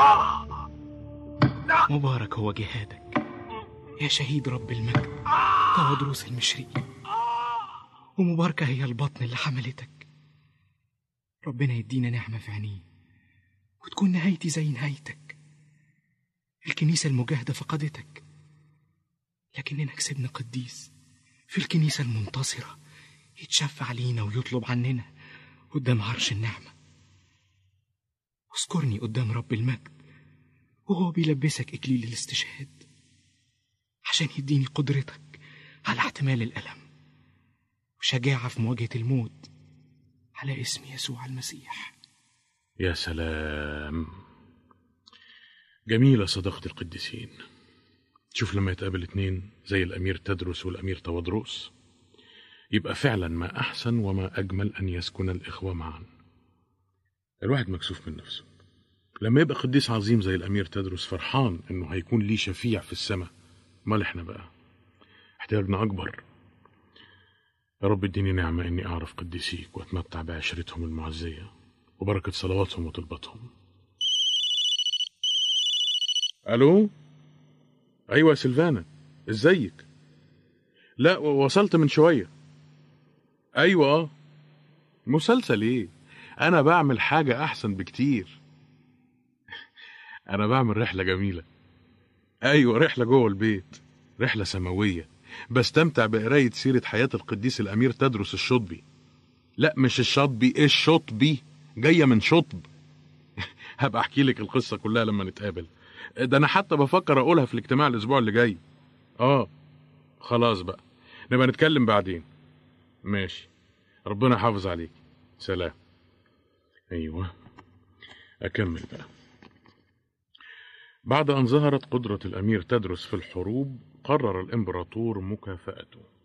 مبارك هو جهادك يا شهيد رب المجد تودروس المشرقي ومباركة هي البطن اللي حملتك ربنا يدينا نعمة في عينيه وتكون نهايتي زي نهايتك الكنيسة المجاهدة فقدتك لكننا كسبنا قديس في الكنيسة المنتصرة يتشفع علينا ويطلب عننا قدام عرش النعمة اذكرني قدام رب المجد وهو بيلبسك إكليل الاستشهاد عشان يديني قدرتك على احتمال الألم وشجاعة في مواجهة الموت على اسم يسوع المسيح يا سلام جميلة صداقة القديسين شوف لما يتقابل اتنين زي الأمير تدرس والأمير تودروس يبقى فعلا ما أحسن وما أجمل أن يسكن الإخوة معا الواحد مكسوف من نفسه لما يبقى قديس عظيم زي الأمير تدرس فرحان إنه هيكون ليه شفيع في السماء مال إحنا بقى احتياجنا أكبر يا رب اديني نعمة إني أعرف قديسيك وأتمتع بعشرتهم المعزية وبركة صلواتهم وطلباتهم ألو أيوة يا سلفانا إزيك لا و- وصلت من شوية أيوة آه. مسلسل إيه أنا بعمل حاجة أحسن بكتير أنا بعمل رحلة جميلة أيوة رحلة جوه البيت رحلة سماوية بستمتع بقراية سيرة حياة القديس الأمير تدرس الشطبي لا مش الشطبي إيه الشطبي جاية من شطب هبقى أحكي لك القصة كلها لما نتقابل ده أنا حتى بفكر أقولها في الاجتماع الأسبوع اللي جاي آه خلاص بقى نبقى نتكلم بعدين ماشي ربنا يحافظ عليك سلام أيوه أكمل بقى بعد أن ظهرت قدرة الأمير تدرس في الحروب قرر الإمبراطور مكافأته